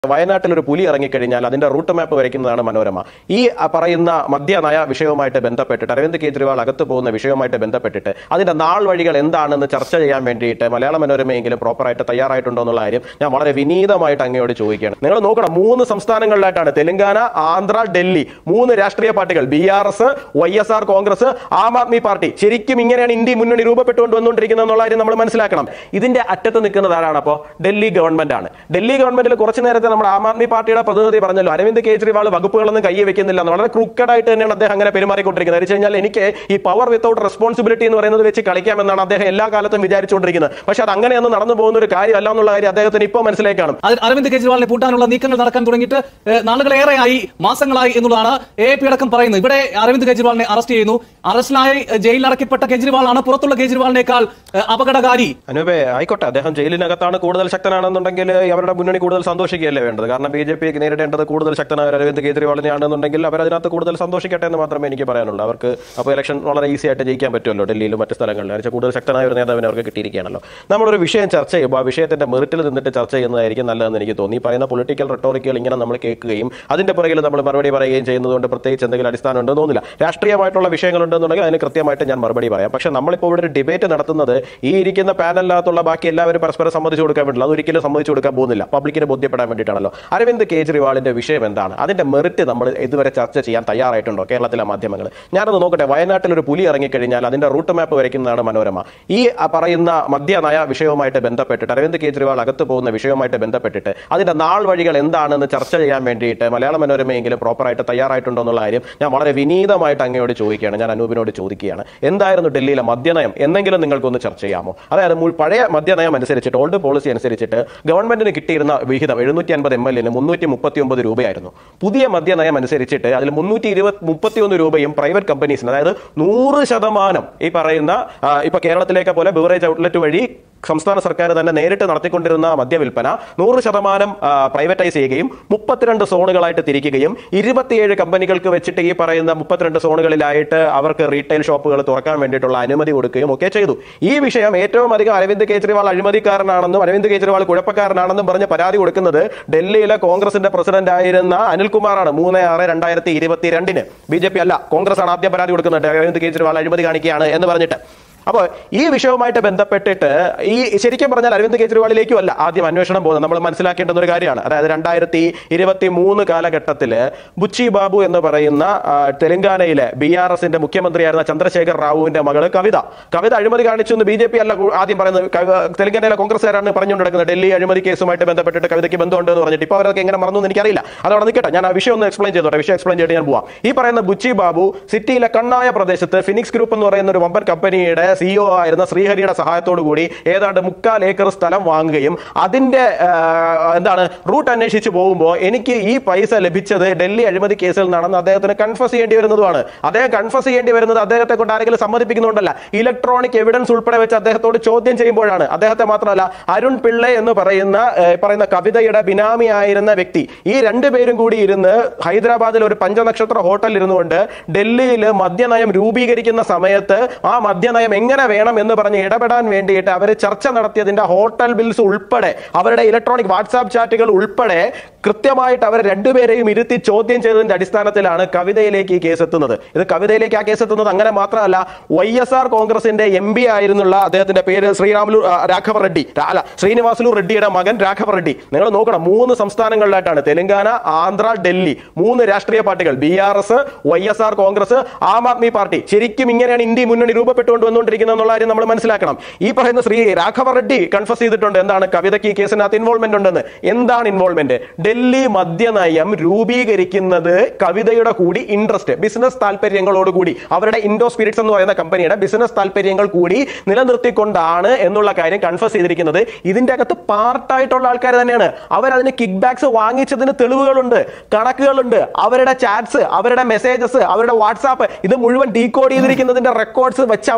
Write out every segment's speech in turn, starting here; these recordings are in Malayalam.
വയനാട്ടിൽ ഒരു പുലി ഇറങ്ങിക്കഴിഞ്ഞാൽ അതിന്റെ റൂട്ട് മാപ്പ് വരയ്ക്കുന്നതാണ് മനോരമ ഈ അ, പറയുന്ന മദ്യനയ വിഷയവുമായിട്ട് ബന്ധപ്പെട്ടിട്ട് അരവിന്ദ് കെജ്രിവാൾ അകത്ത് പോകുന്ന വിഷയവുമായിട്ട് ബന്ധപ്പെട്ടിട്ട് അതിന്റെ നാൾ വഴികൾ എന്താണെന്ന് ചർച്ച ചെയ്യാൻ വേണ്ടിയിട്ട് മലയാള മനോരമയെങ്കിലും പ്രോപ്പറായിട്ട് തയ്യാറായിട്ടുണ്ടോ എന്നുള്ള കാര്യം ഞാൻ വളരെ വിനീതമായിട്ട് അങ്ങയോട് ചോദിക്കുകയാണ് നിങ്ങൾ നോക്കണം മൂന്ന് സംസ്ഥാനങ്ങളിലായിട്ടാണ് തെലങ്കാന ആന്ധ്ര ഡൽഹി മൂന്ന് രാഷ്ട്രീയ പാർട്ടികൾ B R S Y S R Congress Aam Aadmi party ശരിക്കും ഇങ്ങനെയാണ് ഇന്ത്യ മുന്നണി രൂപപ്പെട്ടുകൊണ്ട് വന്നുകൊണ്ടിരിക്കുന്നത് എന്നുള്ള കാര്യം നമ്മൾ മനസ്സിലാക്കണം ഇതിന്റെ അറ്റത്ത് നിൽക്കുന്നത് ആരാണ് അപ്പോൾ ഡൽഹി ഗവൺമെന്റ് ആണ് ഡൽഹി ഗവൺമെന്റിൽ കുറച്ച് നേരത്തെ നമ്മുടെ ആം ആദ്മി പാർട്ടിയുടെ പ്രതിനിധി പറഞ്ഞല്ലോ അരവിന്ദ് കെജ്രിവാൾ വകുപ്പുകളൊന്നും കൈ വെക്കുന്നില്ല എന്ന് വളരെ ക്രൂക്കഡ് ആയിട്ട് തന്നെയാണ് അദ്ദേഹം അങ്ങനെ പെരുമാറിക്കൊണ്ടിരിക്കുന്നത് എന്ന് വെച്ച് കഴിഞ്ഞാൽ എനിക്ക് ഈ പവർ വിത്തൗട്ട് റെസ്പോൺസിബിലിറ്റി എന്ന് പറയുന്നത് വെച്ച് കളിക്കാമെന്നാണ് അദ്ദേഹം എല്ലാ കാലത്തും വിചാരിച്ചുകൊണ്ടിരിക്കുന്നത് പക്ഷെ അത് അങ്ങനെയൊന്നും നടന്നു പോകുന്ന ഒരു കാര്യമല്ല എന്നുള്ള കാര്യം അദ്ദേഹത്തിന് ഇപ്പോൾ മനസ്സിലായി കാണും അതിൽ അരവിന്ദ് കെജ്രിവാളിനെ പൂട്ടാനുള്ള നീക്കങ്ങൾ നടക്കാൻ തുടങ്ങിയിട്ട് ഏഹ്, നാളുകളേറെയായി മാസങ്ങളായി എന്നുള്ളതാണ് എ പി അടക്കം പറയുന്നത് ഇവിടെ അരവിന്ദ് കെജ്രിവാളിനെ അറസ്റ്റ് ചെയ്യുന്നു അറസ്റ്റിലായി ഏഹ്, ജയിലിൽ അടക്കപ്പെട്ട കെജ്രിവാളാണ് പുറത്തുള്ള കെജ്രിവാളിനേക്കാൾ ഏഹ്, അപകടകാരി അനൂപേ ആയിക്കോട്ടെ അദ്ദേഹം ജയിലിനകത്താണ് കൂടുതൽ ശക്തനാണെന്നുണ്ടെങ്കിൽ അവരുടെ മുന്നണി കൂടുതൽ സന്തോഷിക്കുകയല്ലേ വേണ്ടത് കാരണം ബി ജെ പി നേരിടേണ്ടത് കൂടുതൽ ശക്തനായ ഒരു അരവിന്ദ് കെജ്രിവാളിനെയാണെന്നുണ്ടെങ്കിൽ അവർ അതിനകത്ത് കൂടുതൽ സന്തോഷിക്കട്ടെ എന്ന് മാത്രമേ എനിക്ക് പറയാനുള്ളൂ അവർക്ക് അപ്പോൾ ഇലക്ഷൻ വളരെ ഈസി ആയിട്ട് ജയിക്കാൻ പറ്റുമല്ലോ ഡൽഹിയിലും മറ്റ് സ്ഥലങ്ങളിലും എന്ന് വെച്ചാൽ കൂടുതൽ ശക്തനായ ഒരു നേതാവിനെ അവർക്ക് കിട്ടിയിരിക്കുകയാണല്ലോ നമ്മളൊരു വിഷയം ചർച്ച ചെയ്യുമ്പോൾ ആ വിഷയത്തിന്റെ മെറിറ്റിൽ നിന്നിട്ട് ചർച്ച ചെയ്യുന്നതായിരിക്കും നല്ലതെന്ന് എനിക്ക് തോന്നി ഈ പറയുന്ന പൊളിറ്റിക്കൽ റെട്ടോറിക്കുകൾ ഇങ്ങനെ നമ്മൾ കേൾക്കുകയും അതിന്റെ പുറകിൽ നമ്മൾ മറുപടി പറയുകയും ചെയ്യുന്നതുകൊണ്ട് പ്രത്യേകിച്ച് എന്തെങ്കിലും അടിസ്ഥാനം ഉണ്ടെന്ന് തോന്നുന്നില്ല രാഷ്ട്രീയമായിട്ടുള്ള വിഷയങ്ങളുണ്ടെന്നുണ്ടെങ്കിൽ അതിന് കൃത്യമായിട്ട് ഞാൻ മറുപടി പറയാം പക്ഷേ നമ്മളിപ്പോൾ ഇവിടെ ഒരു ഡിബേറ്റ് നടത്തുന്നത് ഈ ഇരിക്കുന്ന പാനലിനകത്തുള്ള ബാക്കി എല്ലാവരും പരസ്പരം സമ്മതിച്ചു കൊടുക്കാൻ വേണ്ടില്ല അത് ഒരിക്കലും സമ്മതിച്ചു കൊടുക്കാൻ പോകുന്നില്ല പബ്ലിക്കിന് ബോധ്യപ്പെടാൻ വേണ്ടിയിട്ടാണല്ലോ അരവിന്ദ് കെജ്രിവാളിന്റെ വിഷയം എന്താണ് അതിന്റെ മെറിറ്റ് നമ്മൾ ഇതുവരെ ചർച്ച ചെയ്യാൻ തയ്യാറായിട്ടുണ്ടോ കേരളത്തിലെ മാധ്യമങ്ങൾ ഞാനത് നോക്കട്ടെ വയനാട്ടിൽ ഒരു പുലി ഇറങ്ങിക്കഴിഞ്ഞാൽ അതിന്റെ റൂട്ട് മാപ്പ് വരയ്ക്കുന്നതാണ് മനോരമ ഈ അ, പറയുന്ന മദ്യനയ വിഷയവുമായിട്ട് ബന്ധപ്പെട്ടിട്ട് അരവിന്ദ് കെജ്രിവാൾ അകത്ത് പോകുന്ന വിഷയവുമായിട്ട് ബന്ധപ്പെട്ടിട്ട് അതിന്റെ നാൾ വഴികൾ എന്താണെന്ന് ചർച്ച ചെയ്യാൻ വേണ്ടിയിട്ട് മലയാള മനോരമയെങ്കിലും പ്രോപ്പറായിട്ട് തയ്യാറായിട്ടുണ്ടോ എന്നുള്ള കാര്യം ഞാൻ വളരെ വിനീതമായിട്ട് അങ്ങയോട് ചോദിക്കുകയാണ് ഞാൻ അനൂപിനോട് ചോദിക്കുകയാണ് എന്തായിരുന്നു ഡൽഹിയിലെ മദ്യനയം എന്നെങ്കിലും നിങ്ങൾക്കൊന്ന് ചർച്ച ചെയ്യാമോ അതായത് മുൾ- പഴയ മദ്യനയം അനുസരിച്ചിട്ട് ഓൾഡ് പോളിസി അനുസരിച്ചിട്ട് ഗവൺമെന്റിന് കിട്ടിയിരുന്ന വിഹിതം എഴുന്നൂറ്റി അൻപത് എം എല്ലിന് മുന്നൂറ്റി മുപ്പത്തി ഒമ്പത് രൂപയായിരുന്നു പുതിയ മദ്യനയം അനുസരിച്ചിട്ട് അതിൽ മുന്നൂറ്റി ഇരുപത് മുപ്പത്തിയൊന്ന് രൂപയും പ്രൈവറ്റ് കമ്പനീസിന് അതായത് നൂറ് ശതമാനം ഈ പറയുന്ന ആ, ഇപ്പൊ കേരളത്തിലേക്ക് പോലെ ബിവറേജ് ഔട്ട്ലെറ്റ് വഴി സംസ്ഥാന സർക്കാർ തന്നെ നേരിട്ട് നടത്തിക്കൊണ്ടിരുന്ന മദ്യവിൽപ്പന നൂറ് ശതമാനം പ്രൈവറ്റൈസ് ചെയ്യുകയും മുപ്പത്തിരണ്ട് സോണുകളായിട്ട് തിരിക്കുകയും ഇരുപത്തിയേഴ് കമ്പനികൾക്ക് വെച്ചിട്ട് ഈ പറയുന്ന മുപ്പത്തിരണ്ട് സോണുകളിലായിട്ട് അവർക്ക് റീറ്റെയിൽ ഷോപ്പുകൾ തുറക്കാൻ വേണ്ടിയിട്ടുള്ള അനുമതി കൊടുക്കുകയും ഒക്കെ ചെയ്തു ഈ വിഷയം ഏറ്റവും അധികം അരവിന്ദ് കെജ്രിവാൾ അഴിമതിക്കാരനാണെന്നും അരവിന്ദ് കെജ്രിവാൾ കുഴപ്പക്കാരനാണെന്നും പറഞ്ഞ് പരാതി കൊടുക്കുന്നത് ഡൽഹിയിലെ കോൺഗ്രസിന്റെ പ്രസിഡന്റ് ആയിരുന്ന അനിൽകുമാറാണ് മൂന്ന് ആറ് രണ്ടായിരത്തി ഇരുപത്തിരണ്ടിന് ബി ജെ പി അല്ല കോൺഗ്രസ് ആണ് ആദ്യം പരാതി കൊടുക്കുന്നത് അരവിന്ദ് കെജ്രിവാൾ അഴിമതി കാണിക്കുകയാണ് എന്ന് പറഞ്ഞിട്ട് അപ്പോൾ ഈ വിഷയവുമായിട്ട് ബന്ധപ്പെട്ടിട്ട് ഈ ശരിക്കും പറഞ്ഞാൽ അരവിന്ദ് കെജ്രിവാളിലേക്കും അല്ല ആദ്യം അന്വേഷണം പോകുന്നത് നമ്മൾ മനസ്സിലാക്കേണ്ടുന്ന ഒരു കാര്യമാണ് അതായത് രണ്ടായിരത്തി ഇരുപത്തി മൂന്ന് കാലഘട്ടത്തിൽ ബുച്ചി ബാബു എന്ന് പറയുന്ന ആ, തെലങ്കാനയിലെ ബി ആർ എസിന്റെ മുഖ്യമന്ത്രിയായിരുന്ന ചന്ദ്രശേഖർ റാവുവിന്റെ മകള് കവിത കവിത അഴിമതി കാണിച്ചു എന്ന് ബി ജെ പി അല്ല കൂ- ആദ്യം പറയുന്നത് കവി- തെലങ്കാനയിലെ കോൺഗ്രസ്സുകാരാണ് പറഞ്ഞുകൊണ്ട് നടക്കുന്നത് ഡൽഹി അഴിമതി കേസുമായിട്ട് ബന്ധപ്പെട്ടിട്ട് കവിതയ്ക്ക് ബന്ധമുണ്ട് എന്ന് പറഞ്ഞിട്ട് ഇപ്പോൾ അവരൊക്കെ എങ്ങനെ മറന്നു എന്ന് എനിക്കറിയില്ല അതവിടെ നിൽക്കട്ടെ ഞാൻ ആ വിഷയം ഒന്ന് എക്സ്പ്ലെയിൻ ചെയ്തോട്ടെ വിഷയം എക്സ്പ്ലെയിൻ ചെയ്തിട്ട് ഞാൻ പോവാം ഈ പറയുന്ന ബുച്ചി ബാബു സിറ്റിയിലെ കണ്ണായ പ്രദേശത്ത് ഫിനിക്സ് ഗ്രൂപ്പ് എന്ന് പറയുന്ന ഒരു വമ്പൻ കമ്പനിയുടെ സിഇഒ ആയിരുന്ന ശ്രീഹരിയുടെ സഹായത്തോടു കൂടി ഏതാണ്ട് മുക്കാൽ ഏക്കർ സ്ഥലം വാങ്ങുകയും അതിന്റെ ആ, എന്താണ് റൂട്ട് അന്വേഷിച്ച് പോകുമ്പോൾ എനിക്ക് ഈ പൈസ ലഭിച്ചത് ഡൽഹി അഴിമതി കേസിൽ നിന്നാണെന്ന് അദ്ദേഹത്തിന് കൺഫസ് ചെയ്യേണ്ടി വരുന്നതുമാണ് അദ്ദേഹം കൺഫസ് ചെയ്യേണ്ടി വരുന്നത് അദ്ദേഹത്തെ കൊണ്ട് ആരെങ്കിലും സമ്മതിപ്പിക്കുന്നുണ്ടല്ല ഇലക്ട്രോണിക് എവിഡൻസ് ഉൾപ്പെടെ വെച്ച് അദ്ദേഹത്തോട് ചോദ്യം ചെയ്യുമ്പോഴാണ് അദ്ദേഹത്തെ മാത്രമല്ല അരുൺ പിള്ള എന്ന് പറയുന്ന ഏ, പറയുന്ന കവിതയുടെ ബിനാമി ആയിരുന്ന വ്യക്തി ഈ രണ്ടുപേരും കൂടി ഇരുന്ന് ഹൈദരാബാദിൽ ഒരു പഞ്ചനക്ഷത്ര ഹോട്ടലിൽ ഇരുന്നുകൊണ്ട് ഡൽഹിയിൽ മദ്യനയം രൂപീകരിക്കുന്ന സമയത്ത് ആ മദ്യനയം എങ്ങനെ വേണം എന്ന് പറഞ്ഞ് ഇടപെടാൻ വേണ്ടിയിട്ട് അവർ ചർച്ച നടത്തിയതിന്റെ ഹോട്ടൽ ബിൽസ് ഉൾപ്പെടെ അവരുടെ ഇലക്ട്രോണിക് വാട്സാപ്പ് ചാറ്റുകൾ ഉൾപ്പെടെ കൃത്യമായിട്ട് അവർ രണ്ടുപേരെയും ഇരുത്തി ചോദ്യം ചെയ്തതിന്റെ അടിസ്ഥാനത്തിലാണ് കവിതയിലേക്ക് ഈ കേസ് എത്തുന്നത് ഇത് കവിതയിലേക്ക് ആ കേസ് എത്തുന്നത് അങ്ങനെ മാത്രമല്ല വൈ എസ് ആർ കോൺഗ്രസിന്റെ എം പി ആയിരുന്നുള്ള അദ്ദേഹത്തിന്റെ പേര് ശ്രീരാമുലു ആ, രാഘവ റെഡ്ഡി രാ- അല്ല ശ്രീനിവാസുലു റെഡ്ഡിയുടെ മകൻ രാഘവ റെഡ്ഡി നിങ്ങൾ നോക്കണം മൂന്ന് സംസ്ഥാനങ്ങളിലായിട്ടാണ് തെലങ്കാന ആന്ധ്ര ഡൽഹി മൂന്ന് രാഷ്ട്രീയ പാർട്ടികൾ B R S Y S R Congress Aam Aadmi party ശരിക്കും ഇങ്ങനെയാണ് ഇന്ത്യ മുന്നണി രൂപപ്പെട്ടുകൊണ്ട് വന്നുകൊണ്ടിരിക്കുന്നത് എന്നുള്ള കാര്യം നമ്മൾ മനസ്സിലാക്കണം ഈ പറയുന്ന ശ്രീ രാഘവ റെഡ്ഡി കൺഫസ് ചെയ്തിട്ടുണ്ട് എന്താണ് കവിതയ്ക്ക് ഈ കേസിനകത്ത് ഇൻവോൾവ്മെന്റ് ഉണ്ടെന്ന് എന്താണ് ഇൻവോൾവ്മെന്റ് ഡൽഹി മദ്യനയം രൂപീകരിക്കുന്നത് കവിതയുടെ കൂടി ഇൻട്രസ്റ്റ് ബിസിനസ് താല്പര്യങ്ങളോടുകൂടി അവരുടെ ഇൻഡോ സ്പിരിറ്റ്സ് എന്ന് പറയുന്ന കമ്പനിയുടെ ബിസിനസ് താല്പര്യങ്ങൾ കൂടി നിലനിർത്തിക്കൊണ്ടാണ് എന്നുള്ള കാര്യം കൺഫസ് ചെയ്തിരിക്കുന്നത് ഇതിന്റെ അകത്ത് പാർട്ടായിട്ടുള്ള ആൾക്കാർ തന്നെയാണ് അവരതിന് കിക്ക് ബാക്സ് വാങ്ങിച്ചതിന് തെളിവുകളുണ്ട് കണക്കുകളുണ്ട് അവരുടെ ചാറ്റ്സ് അവരുടെ മെസ്സേജസ് അവരുടെ വാട്സാപ്പ് ഇത് മുഴുവൻ ഡീകോഡ് ചെയ്തിരിക്കുന്നതിന്റെ റെക്കോർഡ്സ് വെച്ച് അവരോട് ചോദ്യം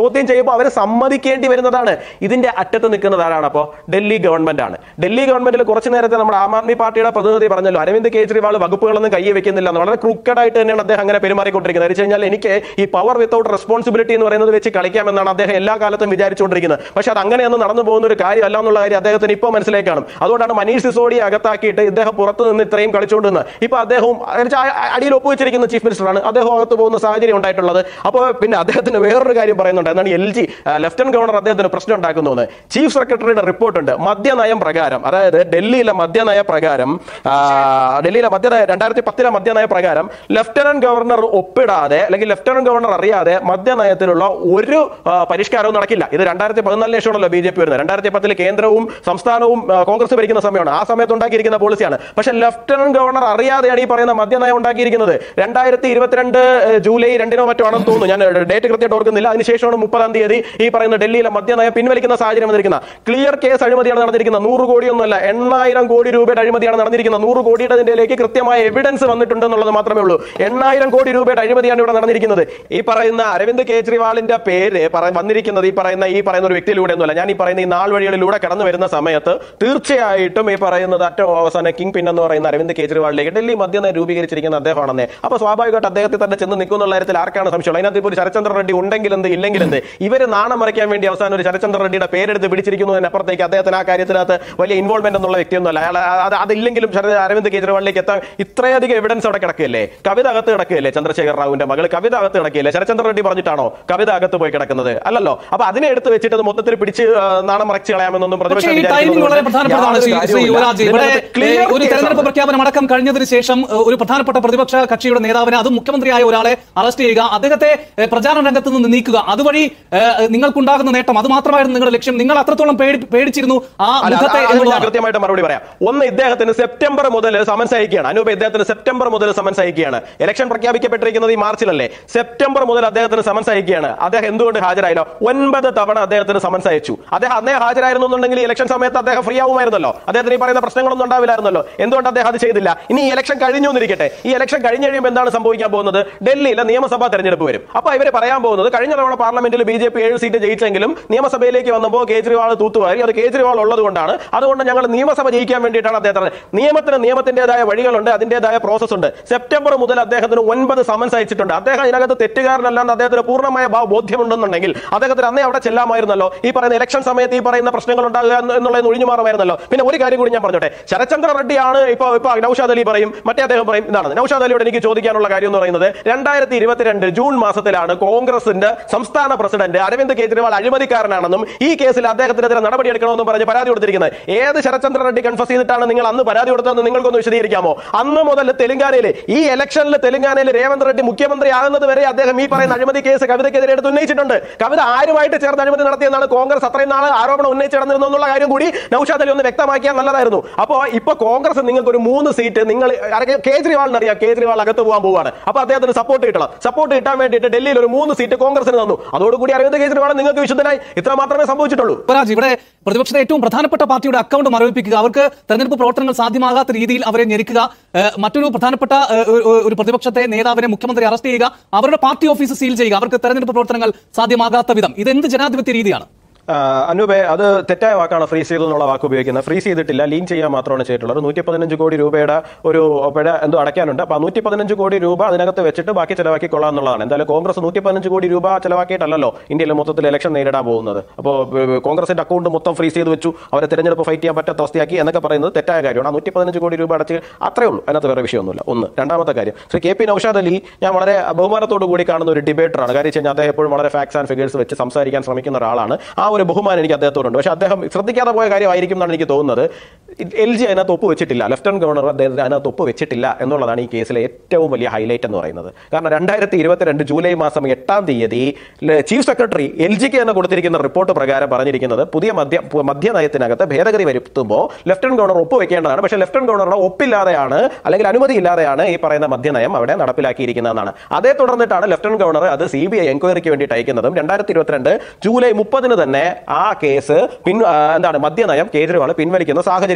ചോദ്യം ചെയ്യുമ്പോൾ അവർ സമ്മതിക്കേണ്ടി വരുന്നതാണ് ഇതിന്റെ അറ്റത്ത് നിൽക്കുന്നത് ആരാണ് അപ്പോൾ ഡൽഹി ഗവൺമെന്റ് ആണ് ഡൽഹി ഗവൺമെന്റിൽ കുറച്ചു നേരത്തെ നമ്മുടെ ആം ആദ്മി പാർട്ടിയുടെ പ്രതിനിധി പറഞ്ഞല്ലോ അരവിന്ദ് കെജ്രിവാൾ വകുപ്പുകളൊന്നും കൈ വെക്കുന്നില്ല എന്ന് വളരെ ക്രൂക്കഡ് ആയിട്ട് തന്നെയാണ് അദ്ദേഹം അങ്ങനെ പെരുമാറിക്കൊണ്ടിരിക്കുന്നത് എന്ന് വെച്ച് കഴിഞ്ഞാൽ എനിക്ക് ഈ പവർ വിത്തൗട്ട് റെസ്പോൺസിബിലിറ്റി എന്ന് പറയുന്നത് വെച്ച് കളിക്കാമെന്നാണ് അദ്ദേഹം എല്ലാ കാലത്തും വിചാരിച്ചുകൊണ്ടിരിക്കുന്നത് പക്ഷെ അത് അങ്ങനെയൊന്നും നടന്നു പോകുന്ന ഒരു കാര്യമല്ല എന്നുള്ള കാര്യം അദ്ദേഹത്തിന് ഇപ്പോൾ മനസ്സിലായി കാണും അതുകൊണ്ടാണ് മനീഷ് സിസോഡിയെ അകത്താക്കിയിട്ട് ഇദ്ദേഹം പുറത്ത് നിന്ന് ഇത്രയും കളിച്ചുകൊണ്ട് നിന്ന് ഇപ്പൊ അദ്ദേഹവും എന്നുവെച്ചാൽ ആ- അടിയിൽ ഒപ്പുവെച്ചിരിക്കുന്ന ചീഫ് മിനിസ്റ്ററാണ് അദ്ദേഹം അകത്ത് പോകുന്ന സാഹചര്യം ഉണ്ടായിട്ടുള്ളത് അപ്പോൾ പിന്നെ അദ്ദേഹത്തിന് വേറൊരു കാര്യം പറയുന്നുണ്ട് എന്നാണ് എൽ ജി ലഫ്റ്റനന്റ് ഗവർണർ അദ്ദേഹത്തിന് പ്രശ്നം ഉണ്ടാക്കുന്നു എന്ന് ചീഫ് സെക്രട്ടറിയുടെ റിപ്പോർട്ട് ഉണ്ട് മദ്യനയം പ്രകാരം അതായത് ഡൽഹിയിലെ മദ്യനയ പ്രകാരം ആ, ഡൽഹിയിലെ മദ്യനയ രണ്ടായിരത്തി പത്തിലെ മദ്യനയ പ്രകാരം ലഫ്റ്റനന്റ് ഗവർണർ ഒപ്പിടാതെ അല്ലെങ്കിൽ ലഫ്റ്റനന്റ് ഗവർണർ അറിയാതെ മദ്യനയത്തിലുള്ള ഒരു ആ, പരിഷ്കാരവും നടക്കില്ല ഇത് രണ്ടായിരത്തി പതിനാലിന് ശേഷമാണല്ലോ ബി ജെ പി വരുന്നത് രണ്ടായിരത്തി പത്തിൽ കേന്ദ്രവും സംസ്ഥാനവും ആ, കോൺഗ്രസ് ഭരിക്കുന്ന സമയമാണ് ആ സമയത്ത് ഉണ്ടാക്കിയിരിക്കുന്ന പോളിസിയാണ് പക്ഷെ ലഫ്റ്റനന്റ് ഗവർണർ അറിയാതെയാണ് ഈ പറയുന്ന മദ്യനയം ഉണ്ടാക്കിയിരിക്കുന്നത് രണ്ടായിരത്തി ഇരുപത്തിരണ്ട് ഏഹ്, ജൂലൈ രണ്ടിനോ മറ്റോ ആണെന്ന് തോന്നുന്നു ഞാൻ ഡേറ്റ് കൃത്യമായിട്ട് ഓർക്കുന്നില്ല അതിനുശേഷമാണ് മുപ്പതാം തീയതി ഈ പറയുന്ന ഡൽഹിയിലെ മദ്യനയം പിൻവലിക്കുന്ന സാഹചര്യം വന്നിരിക്കുന്ന ക്ലിയർ കേസ് അഴിമതിയാണ് നടന്നിരിക്കുന്നത് നൂറ് കോടിയൊന്നുമല്ല എണ്ണായിരം കോടി രൂപയുടെ അഴിമതിയാണ് നടന്നിരിക്കുന്നത് നൂറ് കോടിയുടെ ഇതിലേക്ക് കൃത്യമായ എവിഡൻസ് വന്നിട്ടുണ്ട് എന്നുള്ളത് മാത്രമേ ഉള്ളൂ എണ്ണായിരം കോടി രൂപയുടെ അഴിമതിയാണ് ഇവിടെ നടന്നിരിക്കുന്നത് ഈ പറയുന്ന അരവിന്ദ് കെജ്രിവാളിന്റെ പേര് പറ- വന്നിരിക്കുന്നത് ഈ പറയുന്ന ഈ പറയുന്ന ഒരു വ്യക്തിയിലൂടെ ഒന്നുമല്ല ഞാൻ ഈ പറയുന്ന ഈ നാൾ വഴികളിലൂടെ കടന്നു വരുന്ന സമയത്ത് തീർച്ചയായിട്ടും ഈ പറയുന്നത് അറ്റം അവസാന കിങ് പിൻ എന്ന് പറയുന്ന അരവിന്ദ് കെജ്രിവാളിലേക്ക് ഡൽഹി മദ്യനയം രൂപീകരിച്ചിരിക്കുന്ന അദ്ദേഹമാണെന്നേ അപ്പൊ സ്വാഭാവികമായിട്ട് അദ്ദേഹത്തെ തന്നെ ചെന്ന് നിൽക്കുന്നുള്ള കാര്യത്തിൽ ആർക്കാണ് സംശയം അതിനകത്ത് ഇപ്പോൾ ഒരു ശരചന്ദ്ര റെഡ്ഡി ഉണ്ടെങ്കിൽ എന്ത് ഇല്ലെങ്കിൽ എന്ത് ഇവര് നാണം മറിക്കാൻ വേണ്ടി അവസാനം ഒരു ശരചന്ദ്ര റെഡ്ഡിയുടെ പേരെടുത്ത് പിടിച്ചിരിക്കുന്നതിന് അപ്പുറത്തേക്ക് അദ്ദേഹത്തിന് ആ കാര്യത്തിനകത്ത് വലിയ ഇൻവോൾവ്മെന്റ് എന്നുള്ള വ്യക്തിയൊന്നുമല്ല അയാൾ അത് അതില്ലെങ്കിലും ശരത് അരവിന്ദ് കെജ്രിവാളിലേക്ക് എത്താൻ ഇത്രയധികം എവിഡൻസ് അവിടെ കിടക്കുകയല്ലേ കവിത അകത്ത് കിടക്കുകയല്ലേ ചന്ദ്രശേഖർ റാവുവിന്റെ മകൾ കവിത അകത്ത് കിടക്കുകയല്ലേ ശരചന്ദ്ര റെഡ്ഡി പറഞ്ഞിട്ടാണോ കവിത അകത്ത് പോയി കിടക്കുന്നത് അല്ലല്ലോ അപ്പൊ അതിനെ എടുത്ത് വെച്ചിട്ട് അത് മൊത്തത്തിൽ പിടിച്ച് ആ, നാണം മറച്ച് കളയാമെന്നൊന്നും പക്ഷേ പ്രതിപക്ഷം ഈ ടൈമിംഗ് വളരെ പ്രധാനപ്പെട്ടതാണ് ശ്രീ ശ്രീ യുവരാജ് ഇവിടെ Clear ഏഹ്, ഒരു case തെരഞ്ഞെടുപ്പ് ആണ്. പ്രഖ്യാപനം അടക്കം കഴിഞ്ഞതിന് ശേഷം ഏഹ്, ഒരു പ്രധാനപ്പെട്ട പ്രതിപക്ഷ കക്ഷിയുടെ നേതാവിനെ അതും മുഖ്യമന്ത്രിയായ ഒരാളെ അറസ്റ്റ് ചെയ്യുക അദ്ദേഹത്തെ ഏഹ്, പ്രചാരണ രംഗത്ത് നിന്ന് നീക്കുക അതുവഴി ഏഹ്, നിങ്ങൾക്കുണ്ടാകുന്ന നേട്ടം അത് മാത്രമായിരുന്നു നിങ്ങളുടെ ലക്ഷ്യം നിങ്ങൾ അത്രത്തോളം പേടി പേടിച്ചിരുന്നു ആ അല്ല, മുഖത്തെ അത് ഞാൻ എന്നുള്ളതാണ് കൃത്യമായിട്ട് മറുപടി പറയാം ഒന്ന് ഇദ്ദേഹത്തിന് സെപ്റ്റംബർ മുതൽ സമൻസ് അയക്കുകയാണ് അനൂപ് ഇദ്ദേഹത്തിന് സെപ്റ്റംബർ മുതൽ സമൻസ് അയക്കുകയാണ് ഇലക്ഷൻ പ്രഖ്യാപിക്കപ്പെട്ടിരിക്കുന്നത് ഈ മാർച്ചിലല്ലേ സെപ്റ്റംബർ മുതൽ അദ്ദേഹത്തിന് സമൻസ് അയക്കുകയാണ് അദ്ദേഹം എന്തുകൊണ്ട് ഹാജരായില്ല ഒൻപത് തവണ അദ്ദേഹത്തിന് സമൻസ് അയച്ചു അദ്ദേഹം അന്നേ ഹാജരായിരുന്നു എന്നുണ്ടെങ്കിൽ ഈ ഇലക്ഷൻ സമയത്ത് അദ്ദേഹം ഫ്രീ ആവുമായിരുന്നല്ലോ അദ്ദേഹത്തിന് ഈ പറയുന്ന പ്രശ്നങ്ങളൊന്നും ഉണ്ടാവില്ലായിരുന്നല്ലോ എന്തുകൊണ്ട് അദ്ദേഹം അത് ചെയ്തില്ല ഇനി ഈ ഇലക്ഷൻ കഴിഞ്ഞു എന്നിരിക്കട്ടെ ഈ ഇലക്ഷൻ കഴിഞ്ഞ് കഴിയുമ്പോൾ എന്താണ് സംഭവിക്കാൻ പോകുന്നത് ഡൽഹിയിലെ നിയമസഭാ തെരഞ്ഞെടുപ്പ് വരും അപ്പൊ ഇവര് പറയാൻ പോകുന്നത് കഴിഞ്ഞ തവണ പാർലമെന്റിൽ ബി ജെ പി ഏഴ് സീറ്റ് ജയിച്ചെങ്കിലും നിയമസഭയിലേക്ക് വന്നപ്പോൾ കേജ്രിവാൾ തൂത്തുവാരി അത് കേജ്രിവാൾ ഉള്ളത് കൊണ്ടാണ് അതുകൊണ്ട് ഞങ്ങൾ നിയമസഭ ജയിക്കാൻ വേണ്ടിയിട്ടാണ് അദ്ദേഹത്തിന് നിയമത്തിന് നിയമത്തിന്റേതായ വഴികളുണ്ട് അതിന്റേതായ പ്രോസസ് ഉണ്ട് സെപ്റ്റംബർ മുതൽ അദ്ദേഹത്തിന് ഒൻപത് സമൻസ് അയച്ചിട്ടുണ്ട് അദ്ദേഹം ഇതിനകത്ത് തെറ്റുകാരനല്ലാന്ന് അദ്ദേഹത്തിന് പൂർണ്ണമായ ഭാവ ബോധ്യമുണ്ടെന്നുണ്ടെങ്കിൽ അദ്ദേഹത്തിന് അന്നേ അവിടെ ചെല്ലാമായിരുന്നല്ലോ ഈ പറയുന്ന ഇലക്ഷൻ സമയത്ത് ഈ പറയുന്ന പ്രശ്നങ്ങൾ ഉണ്ടാകുക എന്ന് എന്നുള്ളത് ഒഴിഞ്ഞു മാറുമായിരുന്നല്ലോ പിന്നെ ഒരു കാര്യം കൂടി ഞാൻ പറഞ്ഞോട്ടെ ശരചന്ദ്ര റെഡ്ഡിയാണ് ഇപ്പൊ ഇപ്പൊ നൌഷാദ് അലി പറയും മറ്റേ അദ്ദേഹം പറയും ഇതാണ് നൌഷാദ് അലിയോട് എനിക്ക് ചോദിക്കാനുള്ള കാര്യം എന്ന് പറയുന്നത് രണ്ടായിരത്തി ഇരുപത്തിരണ്ട് ജൂൺ മാസത്തിലാണ് കോൺഗ്രസിന്റെ സംസ്ഥാന പ്രസിഡന്റ് അരവിന്ദ് കെജ്രിവാൾ അഴിമതിക്കാരനാണെന്നും ഈ കേസിൽ അദ്ദേഹത്തിനെതിരെ നടപടിയെടുക്കണമെന്നും പറഞ്ഞ് പരാതി കൊടുത്തിരിക്കുന്നത് ഏത് ശരചന്ദ്ര റെഡ്ഡി കൺഫസ് ചെയ്തിട്ടാണ് നിങ്ങൾ അന്ന് പരാതി കൊടുത്തതെന്ന് നിങ്ങൾക്കൊന്ന് വിശദീകരിക്കാമോ അന്ന് മുതൽ തെലങ്കാനയിൽ ഈ ഇലക്ഷനിൽ തെലങ്കാനയിൽ രേവന്ത് റെഡ്ഡി മുഖ്യമന്ത്രി ആകുന്നത് വരെ അദ്ദേഹം ഈ പറയുന്ന അഴിമതി കേസ് കവിതയ്ക്കെതിരെ എടുത്ത് ഉന്നയിച്ചിട്ടുണ്ട് കവിത ആരുമായിട്ട് ചേർന്ന് അഴിമതി നടത്തിയെന്നാണ് കോൺഗ്രസ് അത്രയും നാൾ ആരോപണം ഉന്നയിച്ച് നടന്നിരുന്നു എന്നുള്ള കാര്യം കൂടി നൌഷാദ് അലി ഒന്ന് വ്യക്തമാക്കിയാൽ നല്ലതായിരുന്നു അപ്പോ ഇപ്പൊ കോൺഗ്രസ് നിങ്ങൾക്ക് ഒരു മൂന്ന് സീറ്റ് നിങ്ങൾ അറിയാം, കേജ്രിവാളിന് അറിയാം കേജ്രിവാൾ അകത്ത് പോകാൻ പോവാണ് അപ്പൊ അദ്ദേഹത്തിന് സപ്പോർട്ട് കിട്ടണം സപ്പോർട്ട് കിട്ടാൻ വേണ്ടിയിട്ട് ഡൽഹിയിൽ ഒരു മൂന്ന് സീറ്റ് കോൺഗ്രസിന് തന്നു അതോടുകൂടി അരവിന്ദ് കേജ്രിവാൾ നിങ്ങൾക്ക് വിശുദ്ധനായി ഇത്ര മാത്രമേ സംഭവിച്ചിട്ടുള്ളൂ പരാജ് ഇവിടെ പ്രതിപക്ഷത്തെ ഏറ്റവും പ്രധാനപ്പെട്ട പാർട്ടിയുടെ അക്കൗണ്ട് മരവിപ്പിക്കുക അവർക്ക് തെരഞ്ഞെടുപ്പ് പ്രവർത്തനങ്ങൾ സാധ്യമാകാത്ത രീതിയിൽ അവരെ ഞെരുക്കുക ഏഹ് മറ്റൊരു പ്രധാനപ്പെട്ട ഏഹ്, ഒരു- ഒരു പ്രതിപക്ഷത്തെ നേതാവിനെ മുഖ്യമന്ത്രി അറസ്റ്റ് ചെയ്യുക അവരുടെ പാർട്ടി ഓഫീസ് സീൽ ചെയ്യുക അവർക്ക് തെരഞ്ഞെടുപ്പ് പ്രവർത്തനങ്ങൾ സാധ്യമാകാത്ത വിധം ഇതെന്ത് ജനാധിപത്യ രീതിയാണ് ആ, അനൂപേ അത് തെറ്റായ വാക്കാണ് ഫ്രീസ് ചെയ്തു എന്നുള്ള വാക്ക് ഉപയോഗിക്കുന്നത് ഫ്രീസ് ചെയ്തിട്ടില്ല ലീൻ ചെയ്യാൻ മാത്രമാണ് ചെയ്തിട്ടുള്ളത് നൂറ്റി പതിനഞ്ച് കോടി രൂപയുടെ ഒരു പിഴ എന്തോ അടയ്ക്കാനുണ്ട് അപ്പൊ നൂറ്റി പതിനഞ്ച് കോടി രൂപ അതിനകത്ത് വെച്ചിട്ട് ബാക്കി ചെലവാക്കി കൊള്ളാം എന്നുള്ളതാണ് എന്തായാലും കോൺഗ്രസ് നൂറ്റി പതിനഞ്ച് കോടി രൂപ ചെലവാക്കിയിട്ടല്ലോ ഇന്ത്യയിൽ മൊത്തത്തിൽ ഇലക്ഷൻ നേരിടാൻ പോകുന്നത് അപ്പോൾ കോൺഗ്രസിന്റെ അക്കൗണ്ട് മൊത്തം ഫ്രീസ് ചെയ്ത് വെച്ചു അവരെ തെരഞ്ഞെടുപ്പ് ഫൈറ്റ് ചെയ്യാൻ പറ്റാത്ത അവസ്ഥയാക്കി എന്നൊക്കെ പറയുന്നത് തെറ്റായ കാര്യമാണ് ആ നൂറ്റി പതിനഞ്ച് കോടി രൂപ അടച്ച് അത്രേ ഉള്ളൂ അതിനകത്ത് വേറെ വിഷയമൊന്നുമില്ല ഒന്ന് രണ്ടാമത്തെ കാര്യം ശ്രീ കെ പി നൌഷാദ് അലി ഞാൻ വളരെ ബഹുമാനത്തോടു കൂടി കാണുന്ന ഒരു ഡിബേറ്ററാണ് കാര്യം വെച്ച് കഴിഞ്ഞാൽ അദ്ദേഹം എപ്പോഴും വളരെ ഫാക്ട്സ് ആൻഡ് ഫിഗേഴ്സ് വെച്ച് സംസാരിക്കാൻ ശ്രമിക്കുന്ന ഒരാളാണ് ആ ഒരു ബഹുമാനം എനിക്ക് അദ്ദേഹത്തോടുണ്ട് പക്ഷേ അദ്ദേഹം ശ്രദ്ധിക്കാതെ പോയ കാര്യമായിരിക്കും എന്നാണ് എനിക്ക് തോന്നുന്നത് എൽ ജി അതിനകത്ത് ഒപ്പ് വെച്ചിട്ടില്ല ലെഫ്റ്റനന്റ് ഗവർണർ അദ്ദേഹത്തിന് അതിനകത്ത് ഒപ്പ് വെച്ചിട്ടില്ല എന്നുള്ളതാണ് ഈ കേസിലെ ഏറ്റവും വലിയ ഹൈലൈറ്റ് എന്ന് പറയുന്നത് കാരണം രണ്ടായിരത്തി ഇരുപത്തിരണ്ട് ജൂലൈ മാസം എട്ടാം തീയതി ല- ചീഫ് സെക്രട്ടറി എൽ ജിക്ക് തന്നെ കൊടുത്തിരിക്കുന്ന റിപ്പോർട്ട് പ്രകാരം പറഞ്ഞിരിക്കുന്നത് പുതിയ മദ്യ പു- മദ്യനയത്തിനകത്ത് ഭേദഗതി വരുത്തുമ്പോൾ ലെഫ്റ്റനന്റ് ഗവർണർ ഒപ്പ് വെക്കേണ്ടതാണ് പക്ഷേ ലെഫ്റ്റനന്റ് ഗവർണറുടെ ഒപ്പില്ലാതെയാണ് അല്ലെങ്കിൽ അനുമതി ഇല്ലാതെയാണ് ഈ പറയുന്ന മദ്യനയം അവിടെ നടപ്പിലാക്കിയിരിക്കുന്നതെന്നാണ് അതേ തുടർന്നിട്ടാണ് ലെഫ്റ്റനന്റ് ഗവർണർ അത് സി ബി ഐ എൻക്വയറിക്ക് വേണ്ടിയിട്ട് അയക്കുന്നതും രണ്ടായിരത്തി ഇരുപത്തിരണ്ട് ജൂലൈ മുപ്പതിന് തന്നെ ആ കേസ് പിൻ ആ, എന്താണ് മദ്യനയം കേജ്രിവാൾ പിൻവലിക്കുന്ന സാഹചര്യം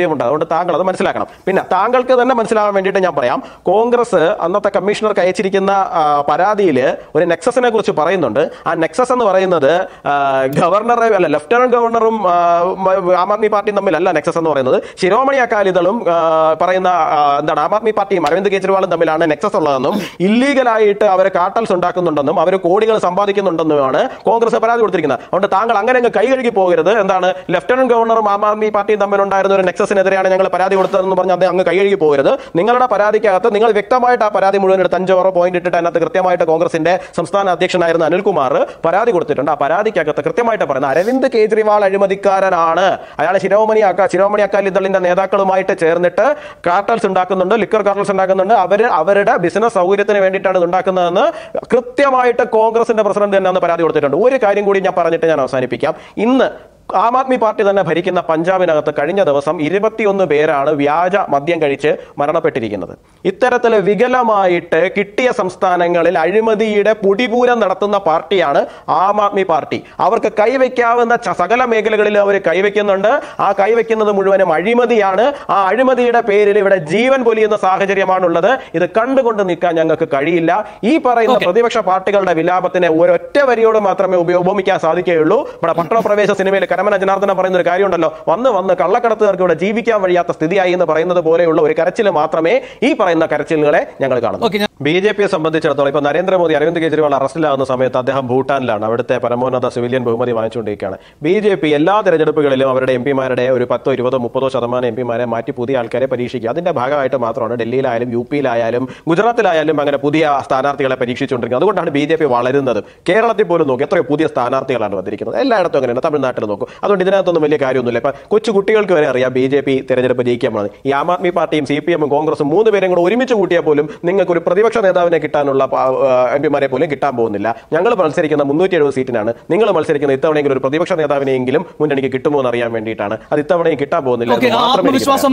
കാര്യമുണ്ട് അതുകൊണ്ട് താങ്കൾ അത് മനസ്സിലാക്കണം പിന്നെ താങ്കൾക്ക് തന്നെ മനസ്സിലാകാൻ വേണ്ടിയിട്ട് ഞാൻ പറയാം കോൺഗ്രസ് അന്നത്തെ കമ്മീഷണർക്ക് അയച്ചിരിക്കുന്ന പരാതിയിൽ ഒരു നെക്സസിനെ കുറിച്ച് പറയുന്നുണ്ട് ആ നെക്സസ് എന്ന് പറയുന്നത് ആ, ഗവർണറെ അല്ല ലഫ്റ്റനന്റ് ഗവർണറും ആ, മ- ആം ആദ്മി പാർട്ടിയും തമ്മിലല്ല നെക്സസ് എന്ന് പറയുന്നത് ശിരോമണി അകാലിദളും ആ, പറയുന്ന ആ, എന്താണ് ആം ആദ്മി പാർട്ടിയും അരവിന്ദ് കെജ്രിവാളും തമ്മിലാണ് നെക്സസ് ഉള്ളതെന്നും ഇല്ലീഗലായിട്ട് അവരെ കാട്ടൽസ് ഉണ്ടാക്കുന്നുണ്ടെന്നും അവർ കോടികൾ സമ്പാദിക്കുന്നുണ്ടെന്നുമാണ് കോൺഗ്രസ് പരാതി കൊടുത്തിരിക്കുന്നത് അതുകൊണ്ട് താങ്കൾ അങ്ങനെ അങ്ങ് കൈ കഴുകി പോകരുത് എന്താണ് ലഫ്റ്റനന്റ് ഗവർണറും ആം ആദ്മി പാർട്ടിയും തമ്മിലുണ്ടായിരുന്ന ഒരു നെക്സസിനെതിരെയാണ് ഞങ്ങൾ പരാതി കൊടുത്തതെന്ന് പറഞ്ഞ് അത് അങ്ങ് കൈ കഴുകി പോകരുത് നിങ്ങളുടെ പരാതിക്കകത്ത് നിങ്ങൾ വ്യക്തമായിട്ട് ആ പരാതി മുഴുവൻ എടുത്ത് അഞ്ചോറോ പോയിന്റ് ഇട്ടിട്ട് അതിനകത്ത് കൃത്യമായിട്ട് കോൺഗ്രസിന്റെ സംസ്ഥാന അധ്യക്ഷനായിരുന്ന അനിൽകുമാർ പരാതി കൊടുത്തിട്ടുണ്ട് ആ പരാതിക്കകത്ത് കൃത്യമായിട്ട് പറയുന്നത് അരവിന്ദ് കെജ്രിവാൾ അഴിമതിക്കാരനാണ് അയാൾ ശിരോമണി അക്ക ശിരോമണി അക്കാലിദളിന്റെ നേതാക്കളുമായിട്ട് ചേർന്നിട്ട് കാർട്ടൽസ് ഉണ്ടാക്കുന്നുണ്ട് ലിക്കർ കാർട്ടൽസ് ഉണ്ടാക്കുന്നുണ്ട് അവർ അവരുടെ ബിസിനസ് സൗകര്യത്തിന് വേണ്ടിയിട്ടാണ് ഇത് ഉണ്ടാക്കുന്നതെന്ന് കൃത്യമായിട്ട് കോൺഗ്രസിന്റെ പ്രസിഡന്റ് തന്നെ അന്ന് പരാതി കൊടുത്തിട്ടുണ്ട് ഒരു കാര്യം കൂടി ഞാൻ പറഞ്ഞിട്ട് ഞാൻ അവസാനിപ്പിക്കാം ഇന്ന് ആം ആദ്മി പാർട്ടി തന്നെ ഭരിക്കുന്ന പഞ്ചാബിനകത്ത് കഴിഞ്ഞ ദിവസം ഇരുപത്തിയൊന്ന് പേരാണ് വ്യാജ മദ്യം കഴിച്ച് മരണപ്പെട്ടിരിക്കുന്നത് ഇത്തരത്തില് വികലമായിട്ട് കിട്ടിയ സംസ്ഥാനങ്ങളിൽ അഴിമതിയുടെ പൊടിപൂരം നടത്തുന്ന പാർട്ടിയാണ് ആം ആദ്മി പാർട്ടി അവർക്ക് കൈവയ്ക്കാവുന്ന ച- സകല മേഖലകളിലും അവർ കൈവയ്ക്കുന്നുണ്ട് ആ കൈവയ്ക്കുന്നത് മുഴുവനും അഴിമതിയാണ് ആ അഴിമതിയുടെ പേരിൽ ഇവിടെ ജീവൻ പൊലിയുന്ന സാഹചര്യമാണുള്ളത് ഇത് കണ്ടുകൊണ്ട് നിൽക്കാൻ ഞങ്ങൾക്ക് കഴിയില്ല ഈ പറയുന്ന Okay. പ്രതിപക്ഷ പാർട്ടികളുടെ വിലാപത്തിനെ ഒരൊറ്റ വരിയോട് മാത്രമേ ഉപയോ- ഉപമിക്കാൻ സാധിക്കുകയുള്ളൂ ഇവിടെ പട്ടണപ്രവേശ സിനിമയിൽ കരമന ജനാർദ്ദന പറയുന്ന ഒരു കാര്യമുണ്ടല്ലോ വന്ന് വന്ന് കള്ളക്കടത്തുകാർക്ക് ഇവിടെ ജീവിക്കാൻ വഴിയാത്ത സ്ഥിതിയായി എന്ന് പറയുന്നത് പോലെയുള്ള ഒരു കരച്ചിൽ മാത്രമേ ഈ പറയുന്ന കരച്ചിലുകളെ ഞങ്ങൾ Okay, കാണുന്നു ഞാൻ- ബി ജെ പിയെ സംബന്ധിച്ചിടത്തോളം ഇപ്പൊ നരേന്ദ്രമോദി അരവിന്ദ് കെജ്രിവാൾ അറസ്റ്റിലാകുന്ന സമയത്ത് അദ്ദേഹം ഭൂട്ടാനിലാണ് അവിടുത്തെ പരമോന്നത സിവിലിയൻ ബഹുമതി വാങ്ങിച്ചുകൊണ്ടിരിക്കുകയാണ് ബി ജെ പി എല്ലാ തെരഞ്ഞെടുപ്പുകളിലും അവരുടെ എം പിമാരുടെ ഒരു പത്തോ ഇരുപതോ മുപ്പതോ ശതമാനം എം പിമാരെ മാറ്റി പുതിയ ആൾക്കാരെ പരീക്ഷിക്കുക അതിന്റെ ഭാഗമായിട്ട് മാത്രമാണ് ഡൽഹിയിലായാലും യു പിയിലായാലും ഗുജറാത്തിലായാലും അങ്ങനെ പുതിയ സ്ഥാനാർത്ഥികളെ പരീക്ഷിച്ചുകൊണ്ടിരിക്കുന്നത് അതുകൊണ്ടാണ് ബി ജെ പി വളരുന്നത് കേരളത്തിൽ പോലും നോക്കി എത്രയോ പുതിയ സ്ഥാനാർത്ഥികളാണ് വന്നിരിക്കുന്നത് എല്ലായിടത്തും അങ്ങനെയാണ് തമിഴ്നാട്ടിൽ നോക്കും അതുകൊണ്ട് ഇതിനകത്തൊന്നും വലിയ കാര്യമൊന്നുമില്ല ഇപ്പൊ കൊച്ചു കുട്ടികൾക്ക് വരെ അറിയാം ബി ജെ പി തെരഞ്ഞെടുപ്പ് ജയിക്കാൻ പോകുന്നത് ഈ ആം ആദ്മി പാർട്ടിയും സി പി എമ്മും കോൺഗ്രസും മൂന്ന് പേരും കൂടെ ഒരുമിച്ച് കൂട്ടിയാൽ പോലും നിങ്ങൾക്ക് ഒരു പ്രതിപക്ഷ നേതാവിനെ കിട്ടാനുള്ള എം പിമാരെ പോലും കിട്ടാൻ പോകുന്നില്ല ഞങ്ങൾ മത്സരിക്കുന്ന മുന്നൂറ്റി എഴുപത് സീറ്റിനാണ് നിങ്ങൾ മത്സരിക്കുന്ന ഇത്തവണയെങ്കിലും ഒരു പ്രതിപക്ഷ നേതാവിനെയെങ്കിലും മുന്നണിക്ക് കിട്ടുമോ എന്ന് അറിയാൻ വേണ്ടിയിട്ടാണ് അത് ഇത്തവണയും കിട്ടാൻ പോകുന്നില്ല ഓക്കെ എന്ന് മാത്രമേ എനിക്ക് ആത്മവിശ്വാസം